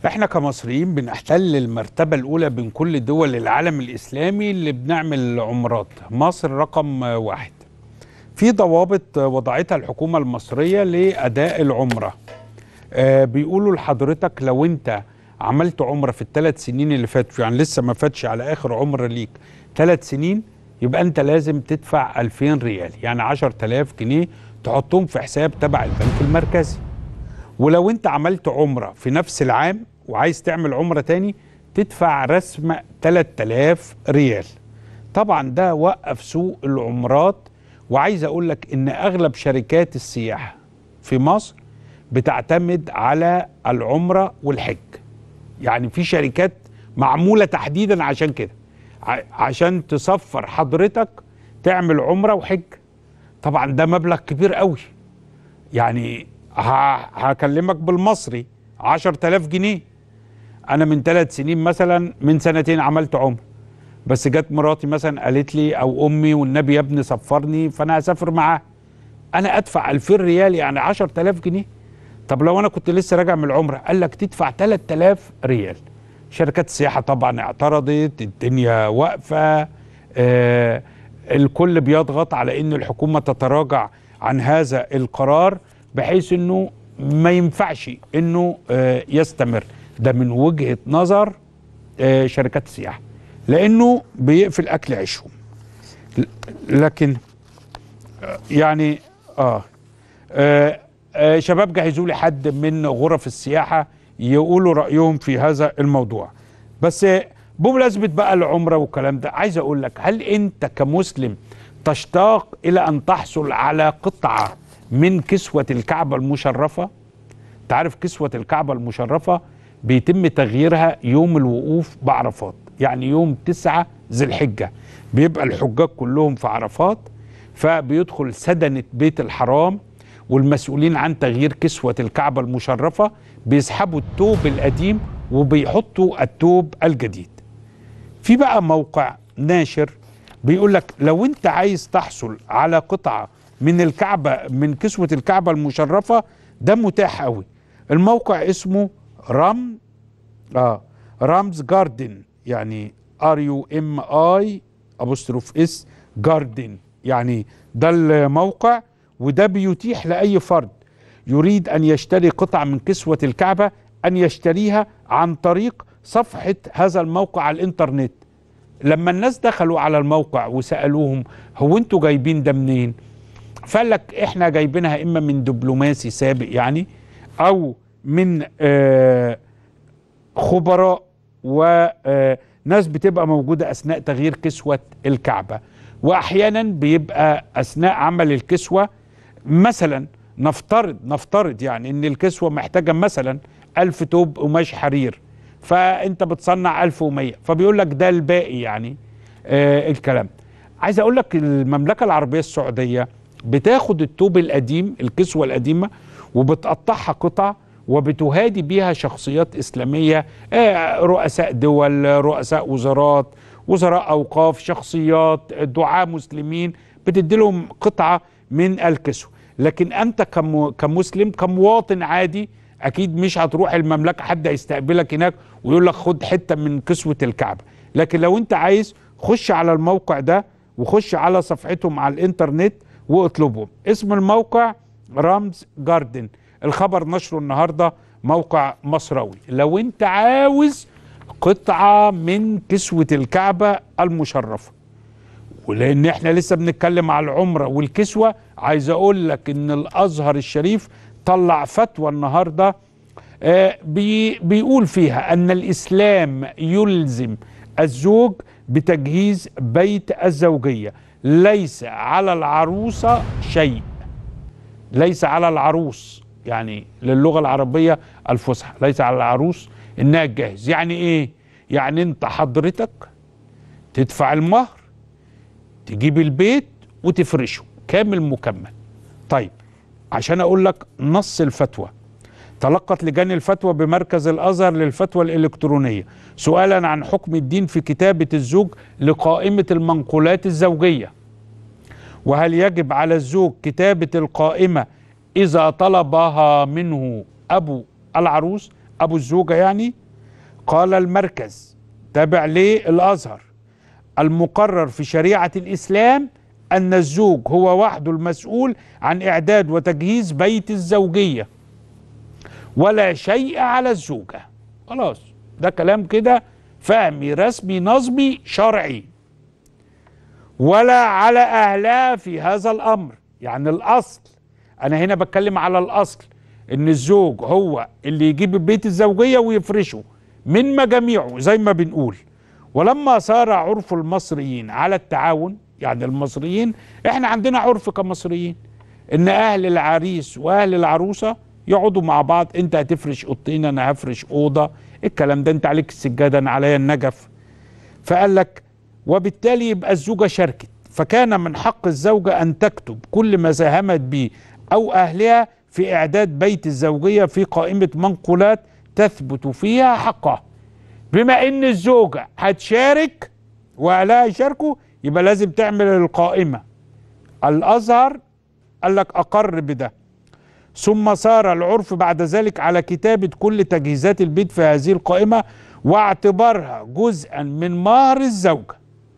احنا كمصريين بنحتل المرتبة الأولى بين كل دول العالم الإسلامي اللي بنعمل عمرات مصر رقم واحد في ضوابط وضعتها الحكومة المصرية لأداء العمرة آه بيقولوا لحضرتك لو انت عملت عمرة في الثلاث سنين اللي فاتوا يعني لسه ما فاتش على آخر عمرة ليك ثلاث سنين يبقى انت لازم تدفع 2000 ريال يعني 10000 جنيه تحطهم في حساب تبع البنك المركزي ولو انت عملت عمرة في نفس العام وعايز تعمل عمرة تاني تدفع رسم 3000 ريال طبعا ده وقف سوق العمرات وعايز اقول لك ان اغلب شركات السياحة في مصر بتعتمد على العمرة والحج يعني في شركات معمولة تحديدا عشان كده عشان تصفر حضرتك تعمل عمرة وحج طبعا ده مبلغ كبير قوي يعني هكلمك بالمصري 10000 جنيه انا من ثلاث سنين مثلا من سنتين عملت عمره بس جت مراتي مثلا قالت لي او امي والنبي يا ابني سفرني فانا هسافر معاه انا ادفع 2000 ريال يعني 10000 جنيه طب لو انا كنت لسه راجع من العمره قال لك تدفع 3000 ريال شركات السياحه طبعا اعترضت الدنيا واقفه آه الكل بيضغط على ان الحكومه تتراجع عن هذا القرار بحيث انه ما ينفعش انه آه يستمر ده من وجهه نظر آه شركات السياحه لانه بيقفل اكل عيشهم لكن يعني اه, آه, آه شباب جهزوا لي حد من غرف السياحه يقولوا رايهم في هذا الموضوع بس بمناسبه بقى العمره والكلام ده عايز اقول لك هل انت كمسلم تشتاق الى ان تحصل على قطعه من كسوه الكعبه المشرفه تعرف كسوه الكعبه المشرفه بيتم تغييرها يوم الوقوف بعرفات يعني يوم تسعة ذي الحجة بيبقى الحجاج كلهم في عرفات فبيدخل سدنة بيت الحرام والمسؤولين عن تغيير كسوة الكعبة المشرفة بيسحبوا التوب القديم وبيحطوا التوب الجديد في بقى موقع ناشر بيقول لك لو انت عايز تحصل على قطعة من الكعبة من كسوة الكعبة المشرفة ده متاح قوي الموقع اسمه رام اه رامز جاردن يعني ار يو ام اي ابوستروف اس جاردن يعني ده الموقع وده بيتيح لاي فرد يريد ان يشتري قطعه من كسوه الكعبه ان يشتريها عن طريق صفحه هذا الموقع على الانترنت لما الناس دخلوا على الموقع وسالوهم هو انتوا جايبين ده منين فقال لك احنا جايبينها اما من دبلوماسي سابق يعني او من آه خبراء وناس بتبقى موجودة أثناء تغيير كسوة الكعبة وأحيانا بيبقى أثناء عمل الكسوة مثلا نفترض نفترض يعني إن الكسوة محتاجة مثلا ألف توب قماش حرير فأنت بتصنع ألف ومية فبيقول لك ده الباقي يعني آه الكلام عايز أقول لك المملكة العربية السعودية بتاخد التوب القديم الكسوة القديمة وبتقطعها قطع وبتهادي بيها شخصيات إسلامية رؤساء دول رؤساء وزارات وزراء أوقاف شخصيات دعاة مسلمين بتدي لهم قطعة من الكسوة لكن أنت كمسلم كمواطن عادي أكيد مش هتروح المملكة حد هيستقبلك هناك ويقول لك خد حتة من كسوة الكعبة لكن لو أنت عايز خش على الموقع ده وخش على صفحتهم على الإنترنت واطلبهم اسم الموقع رامز جاردن الخبر نشره النهارده موقع مصروي لو انت عاوز قطعه من كسوه الكعبه المشرفه ولان احنا لسه بنتكلم على العمره والكسوه عايز اقول لك ان الازهر الشريف طلع فتوى النهارده آه بي بيقول فيها ان الاسلام يلزم الزوج بتجهيز بيت الزوجيه ليس على العروسه شيء ليس على العروس يعني للغه العربيه الفصحى ليس على العروس انها تجهز يعني ايه يعني انت حضرتك تدفع المهر تجيب البيت وتفرشه كامل مكمل طيب عشان اقول لك نص الفتوى تلقت لجان الفتوى بمركز الازهر للفتوى الالكترونيه سؤالا عن حكم الدين في كتابه الزوج لقائمه المنقولات الزوجيه وهل يجب على الزوج كتابه القائمه اذا طلبها منه ابو العروس ابو الزوجه يعني قال المركز تابع للازهر المقرر في شريعه الاسلام ان الزوج هو وحده المسؤول عن اعداد وتجهيز بيت الزوجيه ولا شيء على الزوجه خلاص ده كلام كده فهمي رسمي نظمي شرعي ولا على اهلها في هذا الامر يعني الاصل انا هنا بتكلم على الاصل ان الزوج هو اللي يجيب البيت الزوجيه ويفرشه من مجاميعه زي ما بنقول ولما صار عرف المصريين على التعاون يعني المصريين احنا عندنا عرف كمصريين ان اهل العريس واهل العروسه يقعدوا مع بعض انت هتفرش اوضتين انا هفرش اوضه الكلام ده انت عليك السجاده انا عليا النجف فقال لك وبالتالي يبقى الزوجه شاركت فكان من حق الزوجه ان تكتب كل ما ساهمت به او اهلها في اعداد بيت الزوجيه في قائمه منقولات تثبت فيها حقها بما ان الزوجه هتشارك واهلها يشاركوا يبقى لازم تعمل القائمه الازهر قال لك اقر بده ثم صار العرف بعد ذلك على كتابه كل تجهيزات البيت في هذه القائمه واعتبارها جزءا من مهر الزوجه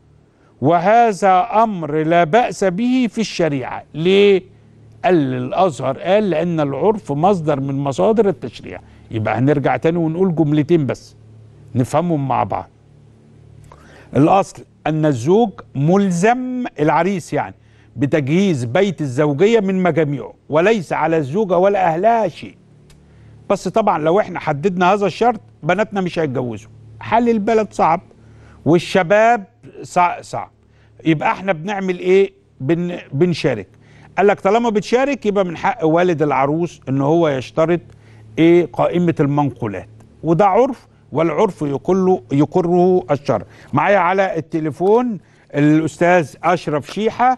وهذا امر لا باس به في الشريعه ليه قال الازهر قال لان العرف مصدر من مصادر التشريع يبقى هنرجع تاني ونقول جملتين بس نفهمهم مع بعض الاصل ان الزوج ملزم العريس يعني بتجهيز بيت الزوجيه من مجاميعه وليس على الزوجه ولا اهلها شيء بس طبعا لو احنا حددنا هذا الشرط بناتنا مش هيتجوزوا حل البلد صعب والشباب صعب, صعب يبقى احنا بنعمل ايه بن بنشارك قال لك طالما بتشارك يبقى من حق والد العروس ان هو يشترط ايه قائمه المنقولات وده عرف والعرف يقره يقره الشرع معايا على التليفون الاستاذ اشرف شيحه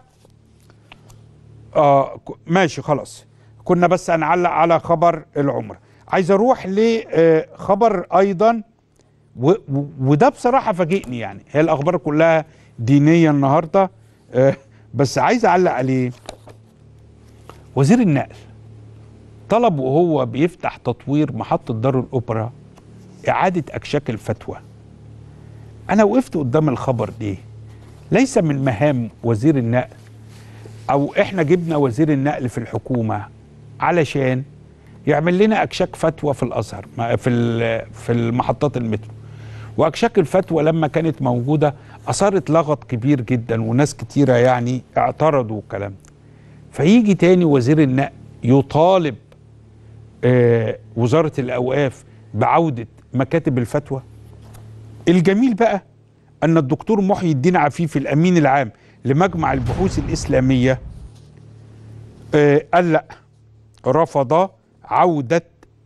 اه ماشي خلاص كنا بس هنعلق على خبر العمره عايز اروح لخبر ايضا و وده بصراحه فاجئني يعني هي الاخبار كلها دينيه النهارده آه بس عايز اعلق عليه وزير النقل طلب وهو بيفتح تطوير محطه دار الاوبرا اعاده اكشاك الفتوى انا وقفت قدام الخبر دي ليس من مهام وزير النقل او احنا جبنا وزير النقل في الحكومه علشان يعمل لنا اكشاك فتوى في الازهر في في المحطات المترو واكشاك الفتوى لما كانت موجوده اثارت لغط كبير جدا وناس كتيره يعني اعترضوا الكلام فيجي تاني وزير النقل يطالب آه وزاره الاوقاف بعوده مكاتب الفتوى الجميل بقى ان الدكتور محي الدين عفيف الامين العام لمجمع البحوث الاسلاميه آه قال لا رفض عوده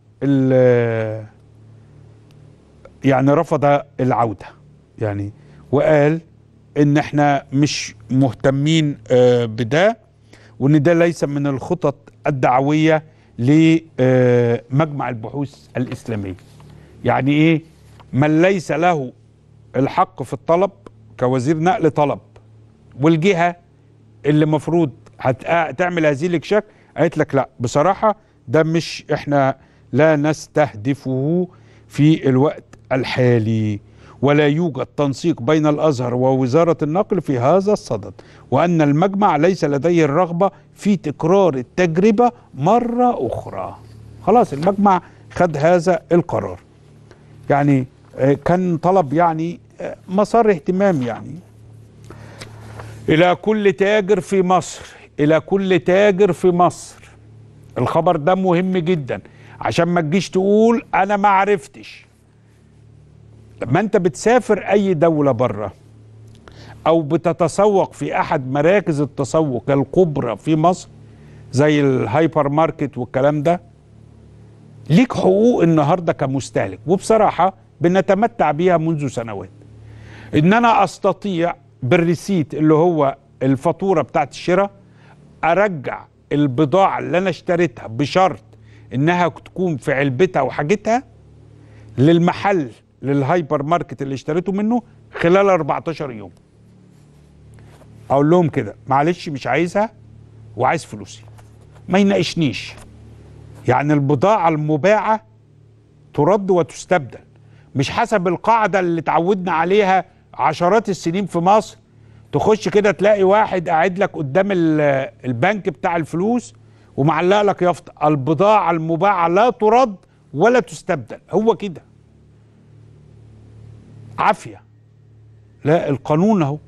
يعني رفض العوده يعني وقال ان احنا مش مهتمين آه بده وان ده ليس من الخطط الدعويه لمجمع البحوث الاسلاميه يعني ايه من ليس له الحق في الطلب كوزير نقل طلب والجهه اللي مفروض هتعمل هذه الاكشاك قالت لك لا بصراحه ده مش احنا لا نستهدفه في الوقت الحالي ولا يوجد تنسيق بين الازهر ووزاره النقل في هذا الصدد وان المجمع ليس لديه الرغبه في تكرار التجربه مره اخرى خلاص المجمع خد هذا القرار يعني كان طلب يعني مسار اهتمام يعني الى كل تاجر في مصر الى كل تاجر في مصر الخبر ده مهم جدا عشان ما تجيش تقول انا ما عرفتش لما انت بتسافر اي دولة بره او بتتسوق في احد مراكز التسوق الكبرى في مصر زي الهايبر ماركت والكلام ده ليك حقوق النهارده كمستهلك وبصراحة بنتمتع بيها منذ سنوات ان انا استطيع بالريسيت اللي هو الفاتورة بتاعت الشراء ارجع البضاعة اللي انا اشتريتها بشرط انها تكون في علبتها وحاجتها للمحل للهايبر ماركت اللي اشتريته منه خلال 14 يوم اقول لهم كده معلش مش عايزها وعايز فلوسي ما يناقشنيش يعني البضاعة المباعة ترد وتستبدل مش حسب القاعده اللي اتعودنا عليها عشرات السنين في مصر تخش كده تلاقي واحد قاعد لك قدام ال- البنك بتاع الفلوس ومعلق لك يافطه البضاعه المباعه لا ترد ولا تستبدل هو كده عافيه لا القانون اهو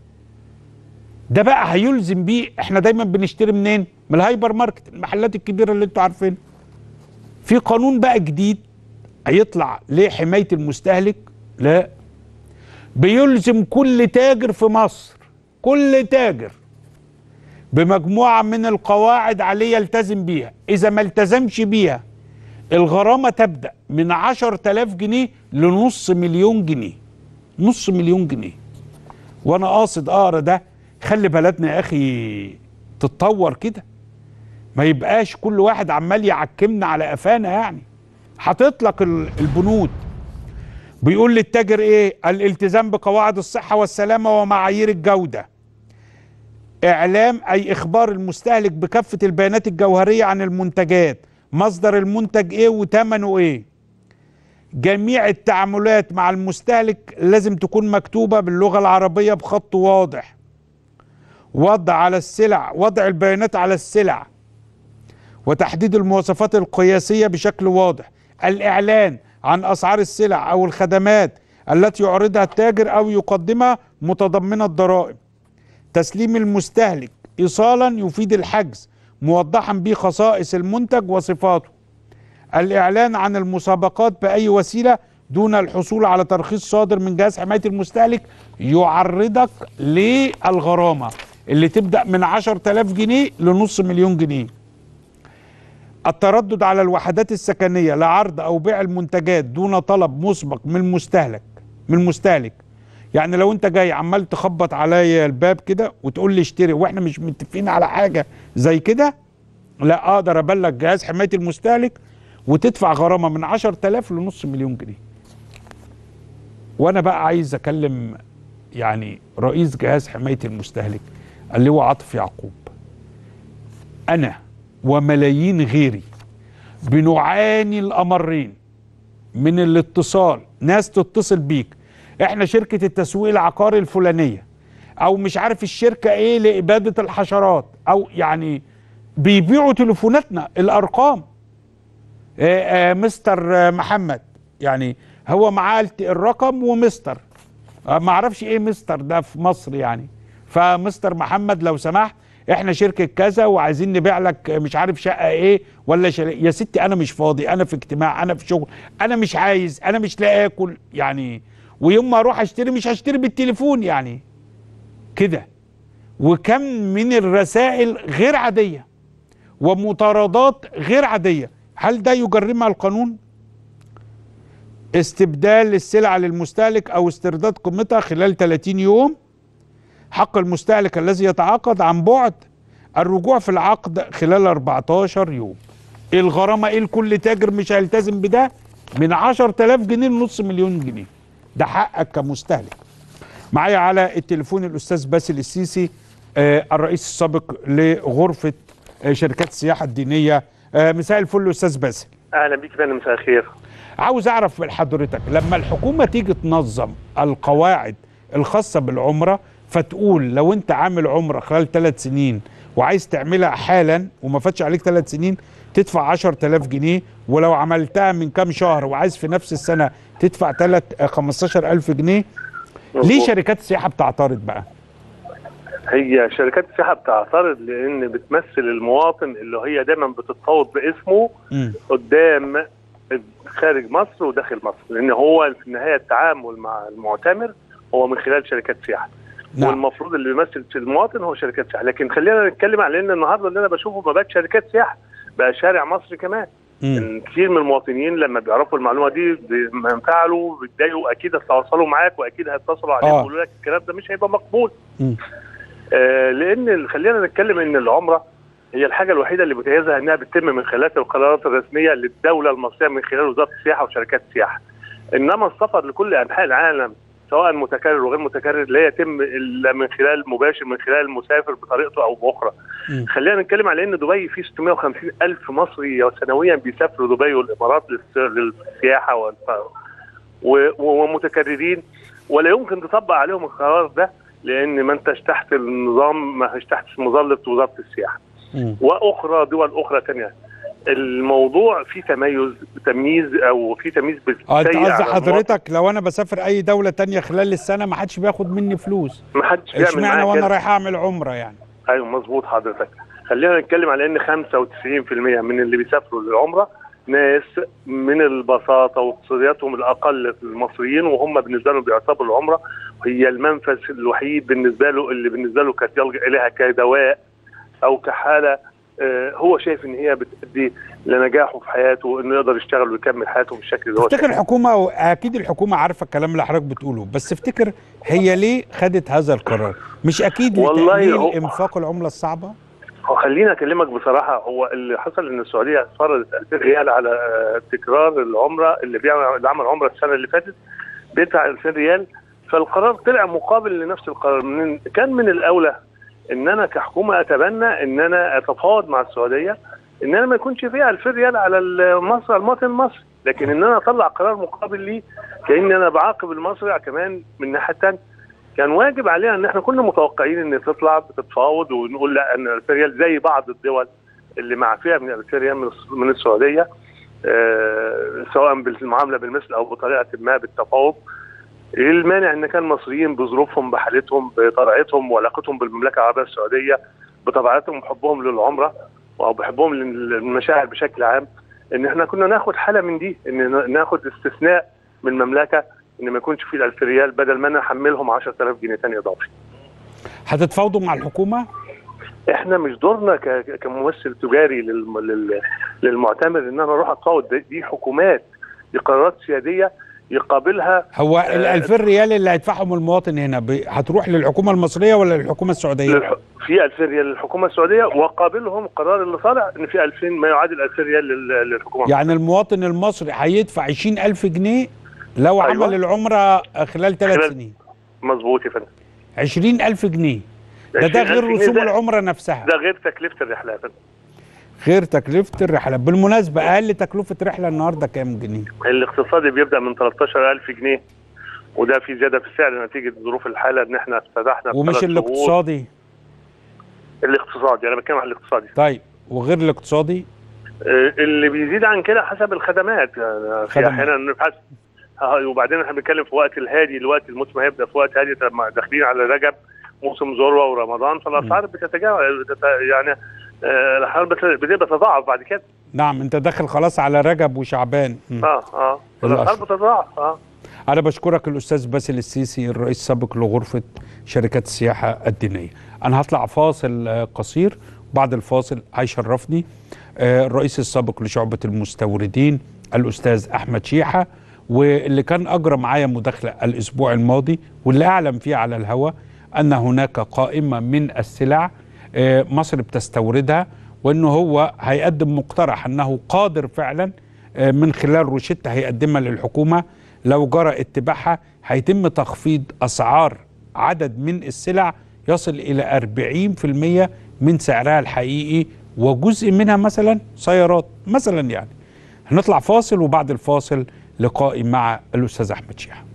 ده بقى هيلزم بيه احنا دايما بنشتري منين من الهايبر ماركت المحلات الكبيره اللي انتوا عارفينها في قانون بقى جديد هيطلع لحمايه المستهلك لا بيلزم كل تاجر في مصر كل تاجر بمجموعه من القواعد عليه يلتزم بيها اذا ما التزمش بيها الغرامه تبدا من 10000 جنيه لنص مليون جنيه نص مليون جنيه وانا قاصد اقرا ده خلي بلدنا يا اخي تتطور كده ما يبقاش كل واحد عمال يعكمنا على قفانا يعني هتطلق ال- البنود بيقول للتاجر ايه الالتزام بقواعد الصحه والسلامه ومعايير الجوده اعلام اي اخبار المستهلك بكافه البيانات الجوهريه عن المنتجات مصدر المنتج ايه وثمنه ايه جميع التعاملات مع المستهلك لازم تكون مكتوبه باللغه العربيه بخط واضح وضع على السلع وضع البيانات على السلع وتحديد المواصفات القياسيه بشكل واضح الاعلان عن اسعار السلع او الخدمات التي يعرضها التاجر او يقدمها متضمنه الضرائب تسليم المستهلك ايصالا يفيد الحجز موضحا به خصائص المنتج وصفاته الاعلان عن المسابقات باي وسيله دون الحصول على ترخيص صادر من جهاز حمايه المستهلك يعرضك للغرامه اللي تبدا من 10000 جنيه لنص مليون جنيه التردد على الوحدات السكنيه لعرض او بيع المنتجات دون طلب مسبق من المستهلك من المستهلك يعني لو انت جاي عمال تخبط عليا الباب كده وتقول لي اشتري واحنا مش متفقين على حاجه زي كده لا اقدر ابلغ جهاز حمايه المستهلك وتدفع غرامه من 10000 لنص مليون جنيه وانا بقى عايز اكلم يعني رئيس جهاز حمايه المستهلك اللي هو عاطف يعقوب انا وملايين غيري بنعاني الامرين من الاتصال ناس تتصل بيك احنا شركه التسويق العقاري الفلانيه او مش عارف الشركه ايه لاباده الحشرات او يعني بيبيعوا تليفوناتنا الارقام آه، آه، مستر آه، محمد يعني هو معاه الت- الرقم ومستر آه، ما اعرفش ايه مستر ده في مصر يعني فمستر محمد لو سمحت احنا شركه كذا وعايزين نبيع لك مش عارف شقه ايه ولا شل... يا ستي انا مش فاضي انا في اجتماع انا في شغل انا مش عايز انا مش لاقي اكل يعني ويوم ما اروح اشتري مش هشتري بالتليفون يعني كده وكم من الرسائل غير عاديه ومطاردات غير عاديه هل ده يجرمها القانون استبدال السلعه للمستهلك او استرداد قيمتها خلال 30 يوم حق المستهلك الذي يتعاقد عن بعد الرجوع في العقد خلال 14 يوم الغرامة ايه لكل تاجر مش هيلتزم بده من 10000 جنيه لنص مليون جنيه ده حقك كمستهلك معايا على التليفون الاستاذ باسل السيسي آه الرئيس السابق لغرفة آه شركات السياحة الدينية آه مساء الفل استاذ باسل اهلا بيك فندم مساء الخير عاوز اعرف من حضرتك لما الحكومه تيجي تنظم القواعد الخاصه بالعمره فتقول لو انت عامل عمره خلال ثلاث سنين وعايز تعملها حالا وما فاتش عليك ثلاث سنين تدفع 10000 جنيه ولو عملتها من كام شهر وعايز في نفس السنه تدفع 3 15000 جنيه ليه مظبوط. شركات السياحه بتعترض بقى؟ هي شركات السياحه بتعترض لان بتمثل المواطن اللي هي دايما بتتفاوض باسمه مم. قدام خارج مصر وداخل مصر لان هو في النهايه التعامل مع المعتمر هو من خلال شركات سياحه نعم والمفروض اللي بيمثل المواطن هو شركات سياحه لكن خلينا نتكلم على ان النهارده اللي انا بشوفه ما بقتش شركات سياحه بقى شارع مصر كمان مم. إن كتير من المواطنين لما بيعرفوا المعلومه دي بينفعلوا بيتضايقوا اكيد هيتواصلوا معاك واكيد هيتصلوا عليك آه. ويقولوا لك الكلام ده مش هيبقى مقبول مم. آه لان ال- خلينا نتكلم ان العمره هي الحاجه الوحيده اللي بتميزها انها بتتم من خلال القرارات الرسميه للدوله المصريه من خلال وزاره السياحه وشركات السياحه انما السفر لكل انحاء العالم سواء متكرر وغير متكرر لا يتم الا من خلال مباشر من خلال المسافر بطريقته او باخرى. مم. خلينا نتكلم على ان دبي في 650 الف مصري سنويا بيسافروا دبي والامارات للس- للسياحه والف- و- ومتكررين ولا يمكن تطبق عليهم القرار ده لان ما انتش تحت النظام ما انتش تحت مظله وزاره السياحه. مم. واخرى دول اخرى ثانيه الموضوع فيه تميز تمييز او في تمييز اه انت بالسيء قصدي على المواطن. حضرتك لو انا بسافر اي دوله تانية خلال السنه ما حدش بياخد مني فلوس ما حدش بيعمل اشمعنى معايا وانا كده. رايح اعمل عمره يعني ايوه مظبوط حضرتك خلينا نتكلم على ان 95% من اللي بيسافروا للعمره ناس من البساطه واقتصادياتهم الاقل في المصريين وهم بالنسبه لهم بيعتبروا العمره هي المنفذ الوحيد بالنسبه له اللي بالنسبه له كانت يلجا اليها كدواء او كحاله آه، هو شايف ان هي بتؤدي لنجاحه في حياته انه يقدر يشتغل ويكمل حياته بالشكل اللي هو افتكر شايفه. الحكومه اكيد الحكومه عارفه الكلام اللي حضرتك بتقوله بس افتكر هي ليه خدت هذا القرار مش اكيد والله لتقليل هو- انفاق العمله الصعبه خليني اكلمك بصراحه هو اللي حصل ان السعوديه فرضت 2000 ريال على آه، تكرار العمره اللي بيعمل اللي عمل عمره السنه اللي فاتت بيدفع 2000 ريال فالقرار طلع مقابل لنفس القرار من كان من الاولى ان انا كحكومه اتبنى ان انا اتفاوض مع السعوديه ان انا ما يكونش فيها 2000 ريال على المصري المواطن المصري لكن ان انا اطلع قرار مقابل ليه كان انا بعاقب المصري كمان من الناحيه الثانيه كان واجب علينا ان احنا كنا متوقعين ان تطلع بتتفاوض ونقول لا ان الفريال زي بعض الدول اللي معفيه من الفريال من الس- من السعوديه آه سواء بالمعامله بالمثل او بطريقه ما بالتفاوض ايه المانع ان كان مصريين بظروفهم بحالتهم بطبيعتهم وعلاقتهم بالمملكه العربيه السعوديه بطبيعتهم وحبهم للعمره او بحبهم للمشاعر بشكل عام ان احنا كنا ناخد حاله من دي ان ناخد استثناء من المملكه ان ما يكونش فيه 1000 ريال بدل ما انا احملهم 10000 جنيه تاني اضافي. هتتفاوضوا مع الحكومه احنا مش دورنا ك- كممثل تجاري للم- لل- للمعتمر ان انا اروح اتفاوض دي- دي حكومات دي قرارات سياديه يقابلها هو آه، ال 2000 ريال اللي هيدفعهم المواطن هنا ب- هتروح للحكومه المصريه ولا للحكومه السعوديه للح... في 2000 ريال للحكومه السعوديه وقابلهم القرار اللي طالع ان في 2000 ما يعادل 2000 ريال لل- للحكومه يعني المواطن المصري هيدفع 20000 جنيه لو أيوة. عمل العمره خلال ثلاث خلال- سنين مظبوط يا فندم 20000 جنيه ده ده 20,000 غير جنيه رسوم ده- العمره نفسها ده غير تكلفه الرحله يا فندم غير تكلفه الرحله بالمناسبه اقل تكلفه رحله النهارده كام جنيه الاقتصادي بيبدا من 13000 جنيه وده في زياده في السعر نتيجه ظروف الحاله ان احنا افتتحنا ومش بثلاث شهور. الاقتصادي الاقتصادي انا بتكلم عن الاقتصادي طيب وغير الاقتصادي آه، اللي بيزيد عن كده حسب الخدمات يعني في خدمات. احيانا نبحث آه، وبعدين احنا بنتكلم في وقت الهادي الوقت الموسم هيبدا في وقت هادي لما داخلين على رجب موسم ذروه ورمضان فالاسعار بتتجاوز بتت... يعني آه، الاسعار بت- بتبقى تتضاعف بعد كده نعم انت داخل خلاص على رجب وشعبان مم. اه اه الاسعار الأسعار. بتتضاعف اه انا بشكرك الاستاذ باسل السيسي الرئيس السابق لغرفه شركات السياحه الدينيه انا هطلع فاصل آه، قصير بعد الفاصل هيشرفني آه، الرئيس السابق لشعبه المستوردين الاستاذ احمد شيحه واللي كان اجرى معايا مداخله الاسبوع الماضي واللي اعلم فيه على الهواء ان هناك قائمه من السلع آه، مصر بتستوردها وانه هو هيقدم مقترح انه قادر فعلا آه، من خلال روشته هيقدمها للحكومه لو جرى اتباعها هيتم تخفيض اسعار عدد من السلع يصل الى 40% من سعرها الحقيقي وجزء منها مثلا سيارات مثلا يعني هنطلع فاصل وبعد الفاصل لقائي مع الاستاذ احمد شيحه